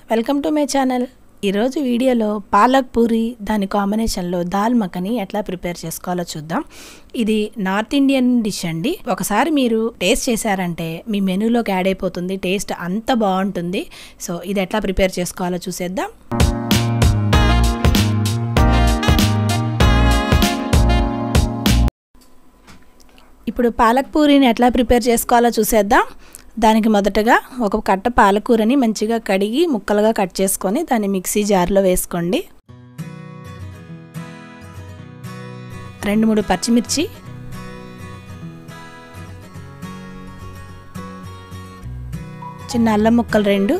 welcome to my channel ఈరోజు వీడియోలో పాలక్ పూరి దాని కాంబినేషన్లో దాల్ మఖని ఎట్లా ప్రిపేర్ చేసుకోవాలో చూద్దాం ఇది నార్త్ ఇండియన్ డిష్ అండి ఒకసారి మీరు టేస్ట్ చేశారంటే మీ మెనూలోకి యాడ్ అయిపోతుంది టేస్ట్ అంత బాగుంటుంది సో ఇది ఎట్లా ప్రిపేర్ చేసుకోవాలో చూసేద్దాం ఇప్పుడు పాలక్ పూరిని ఎట్లా ప్రిపేర్ చేసుకోవాలో చూసేద్దాం దానికి మొదటగా ఒక కట్ట పాలకూరని మంచిగా కడిగి ముక్కలుగా కట్ చేసుకొని దాన్ని మిక్సీ జార్లో వేసుకోండి రెండు మూడు పచ్చిమిర్చి చిన్న అల్లం ముక్కలు రెండు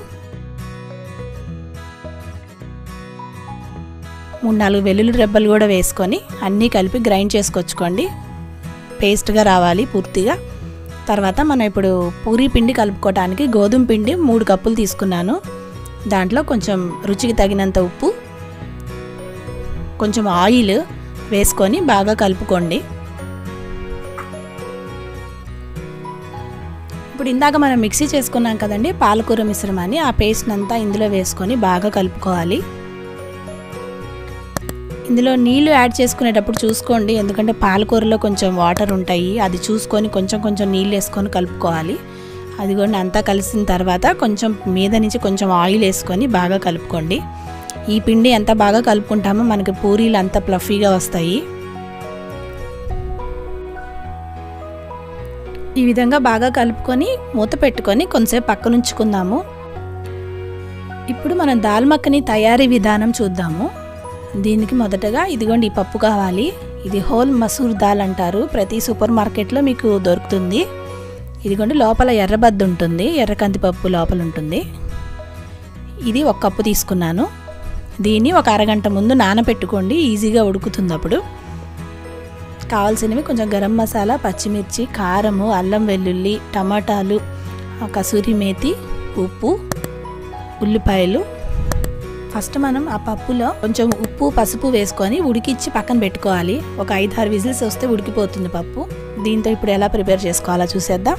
మూడు నాలుగు వెల్లుల్లి రెబ్బలు కూడా వేసుకొని అన్నీ కలిపి గ్రైండ్ చేసుకొచ్చుకోండి పేస్ట్గా రావాలి పూర్తిగా తర్వాత మనం ఇప్పుడు పూరీ పిండి కలుపుకోవడానికి గోధుమ పిండి మూడు కప్పులు తీసుకున్నాను దాంట్లో కొంచెం రుచికి తగినంత ఉప్పు కొంచెం ఆయిల్ వేసుకొని బాగా కలుపుకోండి ఇప్పుడు ఇందాక మనం మిక్సీ చేసుకున్నాం కదండి పాలకూర మిశ్రమాన్ని ఆ పేస్ట్ అంతా ఇందులో వేసుకొని బాగా కలుపుకోవాలి ఇందులో నీళ్లు యాడ్ చేసుకునేటప్పుడు చూసుకోండి ఎందుకంటే పాలకూరలో కొంచెం వాటర్ ఉంటాయి అది చూసుకొని కొంచెం కొంచెం నీళ్ళు వేసుకొని కలుపుకోవాలి అదిగోండి అంతా కలిసిన తర్వాత కొంచెం మీద నుంచి కొంచెం ఆయిల్ వేసుకొని బాగా కలుపుకోండి ఈ పిండి ఎంత బాగా కలుపుకుంటామో మనకి పూరీలు అంత ప్లఫీగా వస్తాయి ఈ విధంగా బాగా కలుపుకొని మూత పెట్టుకొని కొంచెంసేపు పక్కన ఉంచుకుందాము ఇప్పుడు మనం దాల్ మక్కని తయారీ విధానం చూద్దాము దీనికి మొదటగా ఇదిగోండి ఈ పప్పు కావాలి ఇది హోల్ మసూర్ దాల్ అంటారు ప్రతి సూపర్ మార్కెట్లో మీకు దొరుకుతుంది ఇదిగోండి లోపల ఎర్రబద్ద ఉంటుంది ఎర్ర కందిపప్పు లోపల ఉంటుంది ఇది ఒక కప్పు తీసుకున్నాను దీన్ని ఒక అరగంట ముందు నానబెట్టుకోండి ఈజీగా ఉడుకుతుంది అప్పుడు కావాల్సినవి కొంచెం గరం మసాలా పచ్చిమిర్చి కారము అల్లం వెల్లుల్లి టమాటాలు కసూరి మేతి ఉప్పు ఉల్లిపాయలు ఫస్ట్ మనం ఆ పప్పులో కొంచెం ఉప్పు పసుపు వేసుకొని ఉడికిచ్చి పక్కన పెట్టుకోవాలి ఒక ఐదు ఆరు విజిల్స్ వస్తే ఉడికిపోతుంది పప్పు దీంతో ఇప్పుడు ఎలా ప్రిపేర్ చేసుకోవాలో చూసేద్దాం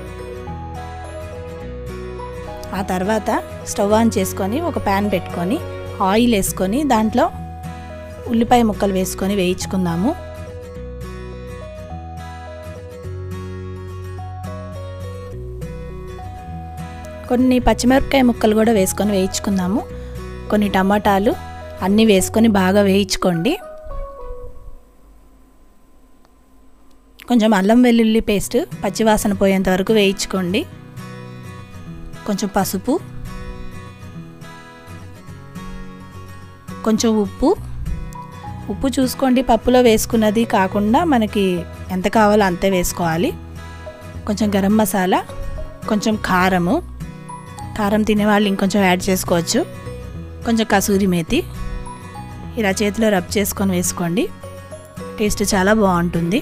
ఆ తర్వాత స్టవ్ ఆన్ చేసుకొని ఒక ప్యాన్ పెట్టుకొని ఆయిల్ వేసుకొని దాంట్లో ఉల్లిపాయ ముక్కలు వేసుకొని వేయించుకుందాము కొన్ని పచ్చిమిరపకాయ ముక్కలు కూడా వేసుకొని వేయించుకుందాము కొన్ని టమాటాలు అన్నీ వేసుకొని బాగా వేయించుకోండి కొంచెం అల్లం వెల్లుల్లి పేస్ట్ పచ్చివాసన పోయేంత వరకు వేయించుకోండి కొంచెం పసుపు కొంచెం ఉప్పు ఉప్పు చూసుకోండి పప్పులో వేసుకున్నది కాకుండా మనకి ఎంత కావాలో అంతే వేసుకోవాలి కొంచెం గరం మసాలా కొంచెం కారము కారం తినేవాళ్ళు ఇంకొంచెం యాడ్ చేసుకోవచ్చు కొంచెం కసూరి మేతి ఇలా చేతిలో రబ్ చేసుకొని వేసుకోండి టేస్ట్ చాలా బాగుంటుంది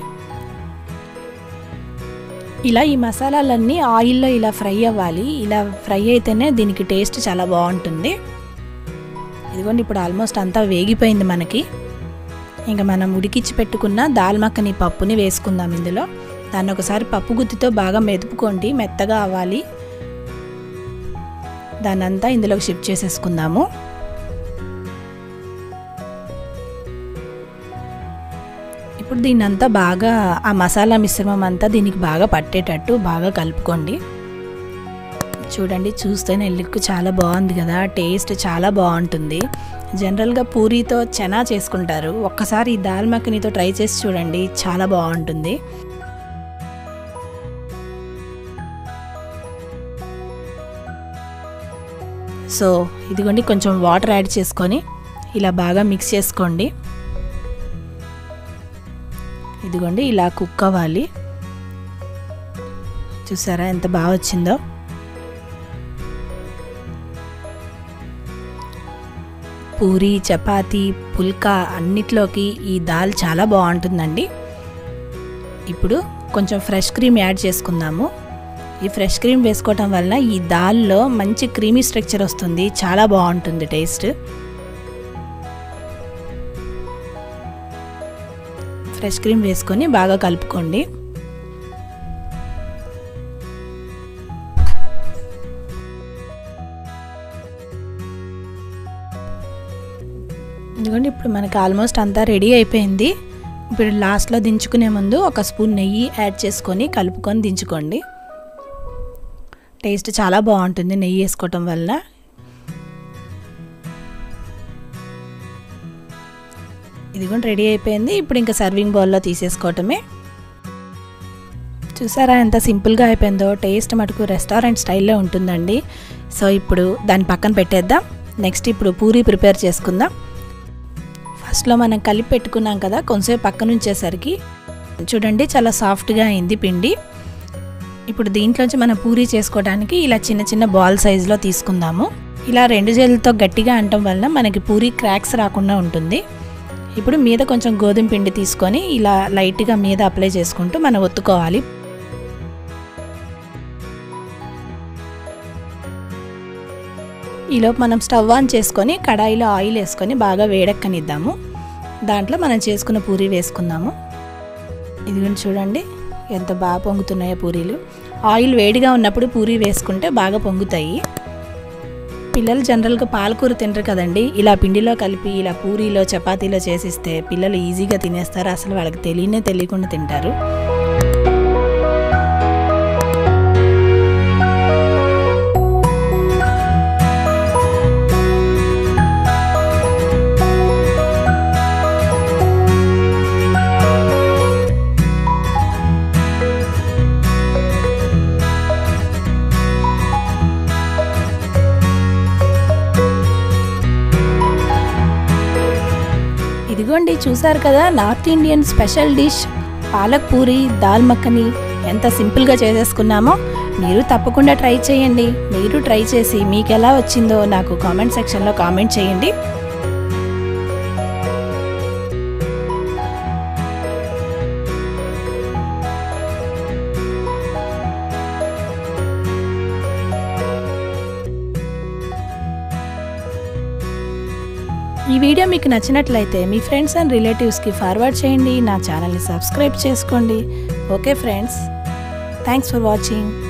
ఇలా ఈ మసాలాలన్నీ ఆయిల్లో ఇలా ఫ్రై అవ్వాలి ఇలా ఫ్రై అయితేనే దీనికి టేస్ట్ చాలా బాగుంటుంది ఇదిగోండి ఇప్పుడు ఆల్మోస్ట్ అంతా వేగిపోయింది మనకి ఇంకా మనం ఉడికిచ్చి పెట్టుకున్న దాల్ మక్కని పప్పుని వేసుకుందాం ఇందులో దాన్ని ఒకసారి పప్పు గుత్తితో బాగా మెదుపుకోండి మెత్తగా అవ్వాలి దాన్ని అంతా ఇందులోకి షిఫ్ట్ చేసేసుకుందాము ఇప్పుడు దీన్ని అంతా బాగా ఆ మసాలా మిశ్రమం అంతా దీనికి బాగా పట్టేటట్టు బాగా కలుపుకోండి చూడండి చూస్తేనే లుక్ చాలా బాగుంది కదా టేస్ట్ చాలా బాగుంటుంది జనరల్గా పూరీతో చెనా చేసుకుంటారు ఒక్కసారి ఈ దాల్ మఖనీతో ట్రై చేసి చూడండి చాలా బాగుంటుంది సో ఇదిగోండి కొంచెం వాటర్ యాడ్ చేసుకొని ఇలా బాగా మిక్స్ చేసుకోండి ఇదిగోండి ఇలా కుక్ అవ్వాలి చూసారా ఎంత బాగా వచ్చిందో పూరి చపాతీ పుల్కా అన్నిట్లోకి ఈ దాల్ చాలా బాగుంటుందండి ఇప్పుడు కొంచెం ఫ్రెష్ క్రీమ్ యాడ్ చేసుకుందాము ఈ ఫ్రెష్ క్రీమ్ వేసుకోవటం వలన ఈ దాల్లో మంచి క్రీమీ స్ట్రక్చర్ వస్తుంది చాలా బాగుంటుంది టేస్ట్ ఫ్రెష్ క్రీమ్ వేసుకొని బాగా కలుపుకోండి ఎందుకంటే ఇప్పుడు మనకి ఆల్మోస్ట్ అంతా రెడీ అయిపోయింది ఇప్పుడు లాస్ట్లో దించుకునే ముందు ఒక స్పూన్ నెయ్యి యాడ్ చేసుకొని కలుపుకొని దించుకోండి టేస్ట్ చాలా బాగుంటుంది నెయ్యి వేసుకోవటం వల్ల ఇది కూడా రెడీ అయిపోయింది ఇప్పుడు ఇంకా సర్వింగ్ బౌల్లో తీసేసుకోవటమే చూసారా ఎంత సింపుల్గా అయిపోయిందో టేస్ట్ మటుకు రెస్టారెంట్ స్టైల్లో ఉంటుందండి సో ఇప్పుడు దాని పక్కన పెట్టేద్దాం నెక్స్ట్ ఇప్పుడు పూరి ప్రిపేర్ చేసుకుందాం ఫస్ట్లో మనం కలిపి పెట్టుకున్నాం కదా కొంచెంసేపు పక్కన ఉంచేసరికి చూడండి చాలా సాఫ్ట్గా అయింది పిండి ఇప్పుడు దీంట్లోంచి మనం పూరి చేసుకోవడానికి ఇలా చిన్న చిన్న బాల్ సైజులో తీసుకుందాము ఇలా రెండు చేతులతో గట్టిగా అంటం వలన మనకి పూరి క్రాక్స్ రాకుండా ఉంటుంది ఇప్పుడు మీద కొంచెం గోధుమ పిండి తీసుకొని ఇలా లైట్గా మీద అప్లై చేసుకుంటూ మనం ఒత్తుకోవాలి ఈలోపు మనం స్టవ్ ఆన్ చేసుకొని కడాయిలో ఆయిల్ వేసుకొని బాగా వేడెక్కనిద్దాము దాంట్లో మనం చేసుకున్న పూరి వేసుకుందాము ఇది చూడండి ఎంత బాగా పొంగుతున్నాయో పూరీలు ఆయిల్ వేడిగా ఉన్నప్పుడు పూరి వేసుకుంటే బాగా పొంగుతాయి పిల్లలు జనరల్గా పాలకూర తినరు కదండి ఇలా పిండిలో కలిపి ఇలా పూరీలో చపాతీలో చేసిస్తే పిల్లలు ఈజీగా తినేస్తారు అసలు వాళ్ళకి తెలియనే తెలియకుండా తింటారు ఇదిగోండి చూసారు కదా north Indian special dish palak puri dal makhani ఎంత సింపుల్గా చేసేసుకున్నామో మీరు తప్పకుండా ట్రై చేయండి మీరు ట్రై చేసి మీకు ఎలా వచ్చిందో నాకు కామెంట్ సెక్షన్లో కామెంట్ చేయండి ఈ వీడియో మీకు నచ్చినట్లయితే మీ ఫ్రెండ్స్ అండ్ రిలేటివ్స్కి ఫార్వర్డ్ చేయండి నా ఛానల్ని సబ్స్క్రైబ్ చేసుకోండి okay friends thanks for watching